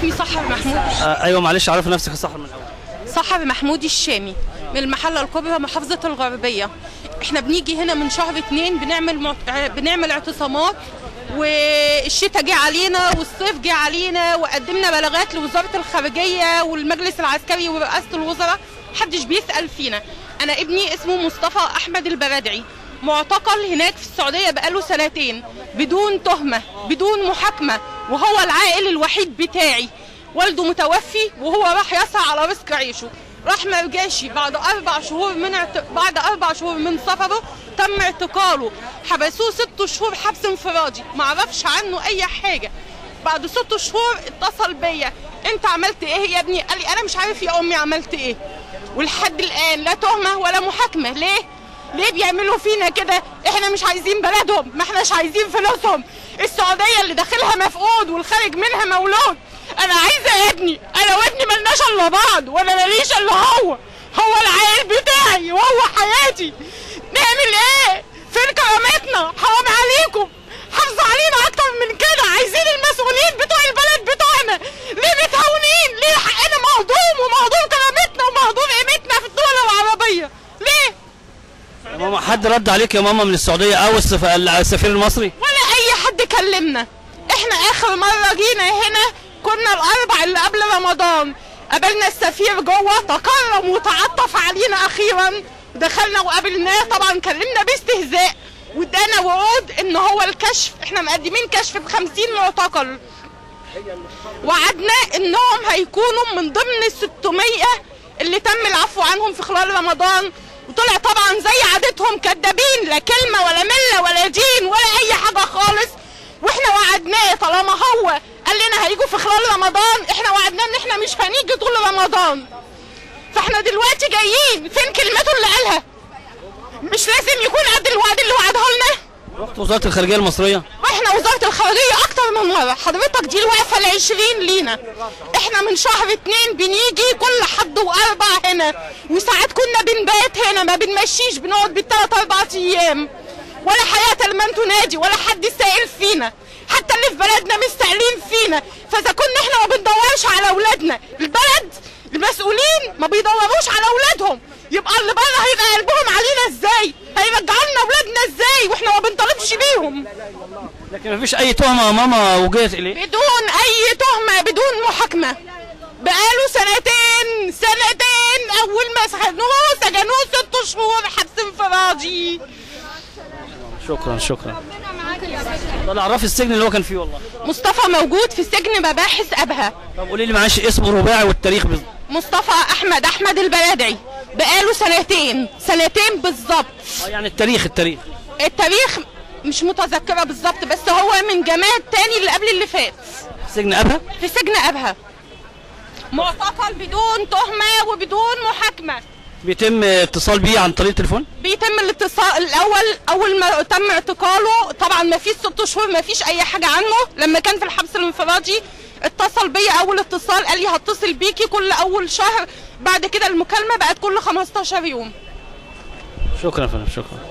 اسمي سحر محمود آه ايوه معلش عرف نفسك الصحر من الاول سحر محمود الشامي من المحله الكبرى محافظه الغربيه احنا بنيجي هنا من شهر اتنين بنعمل معت... بنعمل اعتصامات والشتاء جه علينا والصيف جه علينا وقدمنا بلاغات لوزاره الخارجيه والمجلس العسكري ورئاسه الوزراء محدش بيسال فينا انا ابني اسمه مصطفى احمد البرادعي معتقل هناك في السعوديه بقاله سنتين بدون تهمه بدون محاكمه وهو العائل الوحيد بتاعي والده متوفي وهو راح يسعى على رزق عيشه راح ما رجعش بعد اربع شهور من اعت... بعد اربع شهور من سفره تم اعتقاله حبسوه ست شهور حبس انفرادي ما عرفش عنه اي حاجه بعد ست شهور اتصل بيا انت عملت ايه يا ابني قال لي انا مش عارف يا امي عملت ايه ولحد الان لا تهمه ولا محاكمه ليه ليه بيعملوا فينا كده احنا مش عايزين بلدهم ما احناش عايزين فلوسهم السعوديه اللي داخلها مفقود والخارج منها مولود انا عايزه ابني انا وابني ملناش الا بعض وانا ماليش الا هو هو العيل بتاعي وهو حياتي نعمل ايه فين كرامتنا حرام عليكم حافظوا علينا اكتر من كده عايزين المسؤولين بتوع البلد بتوعنا ليه متهاونين ليه حقنا مهضوم ومهضوم كرامتنا ومهضوم قيمتنا في الدول العربيه ليه يا ماما حد رد عليك يا ماما من السعوديه او السف... السفير المصري ولا اي حد كلمنا احنا اخر مره جينا هنا كنا الاربع اللي قبل رمضان قابلنا السفير جوه تكرم وتعطف علينا اخيرا دخلنا وقابلناه طبعا كلمنا باستهزاء وادانا وعود ان هو الكشف احنا مقدمين كشف ب 50 معتقل وعدنا انهم هيكونوا من ضمن ال 600 اللي تم العفو عنهم في خلال رمضان وطلع طبعا زي عادتهم كدابين لا كلمه ولا مله ولا دين ولا اي حاجه خالص واحنا وعدناه طالما هو قال لنا هيجوا في خلال رمضان احنا وعدناه ان احنا مش هنيجي طول رمضان فاحنا دلوقتي جايين فين كلمته اللي قالها مش لازم يكون قد الوعد اللي وعده لنا رحت وزاره الخارجيه المصريه واحنا وزاره الخارجيه اكتر من مره حضرتك دي الوقفه العشرين لينا احنا من شهر اتنين بنيجي كل حد واربع هنا وساعات كنا بنبات هنا ما بنمشيش بنقعد بالثلاث اربع ايام ولا حياه لمن تنادي ولا حد سائل فينا حتى اللي في بلدنا مستقلين فينا فاذا كنا احنا ما بندورش على اولادنا البلد المسؤولين ما بيدوروش على اولادهم يبقى اللي بره هيبقى قلبهم علينا ازاي هيرجعوا لنا اولادنا ازاي واحنا ما بنطالبش بيهم لكن مفيش اي تهمه يا ماما وجهت اليه بدون اي تهمه بدون محاكمه بقاله سنتين سنتين اول ما سجنوه سجنوه ست شهور حبس انفرادي شكرا شكرا طلع عرف السجن اللي هو كان فيه والله مصطفى موجود في سجن مباحث ابها طب قولي لي معلش اسمه الرباعي والتاريخ بالظبط مصطفى احمد احمد البرادعي بقاله سنتين سنتين بالظبط اه يعني التاريخ التاريخ التاريخ مش متذكره بالظبط بس هو من جماعه تاني اللي قبل اللي فات سجن ابها في سجن ابها معتقل بدون تهمه وبدون محاكمه بيتم اتصال بيه عن طريق التليفون بيتم الاتصال الاول اول ما تم اعتقاله طبعا ما فيش ست شهور ما فيش اي حاجه عنه لما كان في الحبس الانفرادي اتصل بيا اول اتصال قال لي هتصل بيكي كل اول شهر بعد كده المكالمه بقت كل 15 يوم شكرا يا فندم شكرا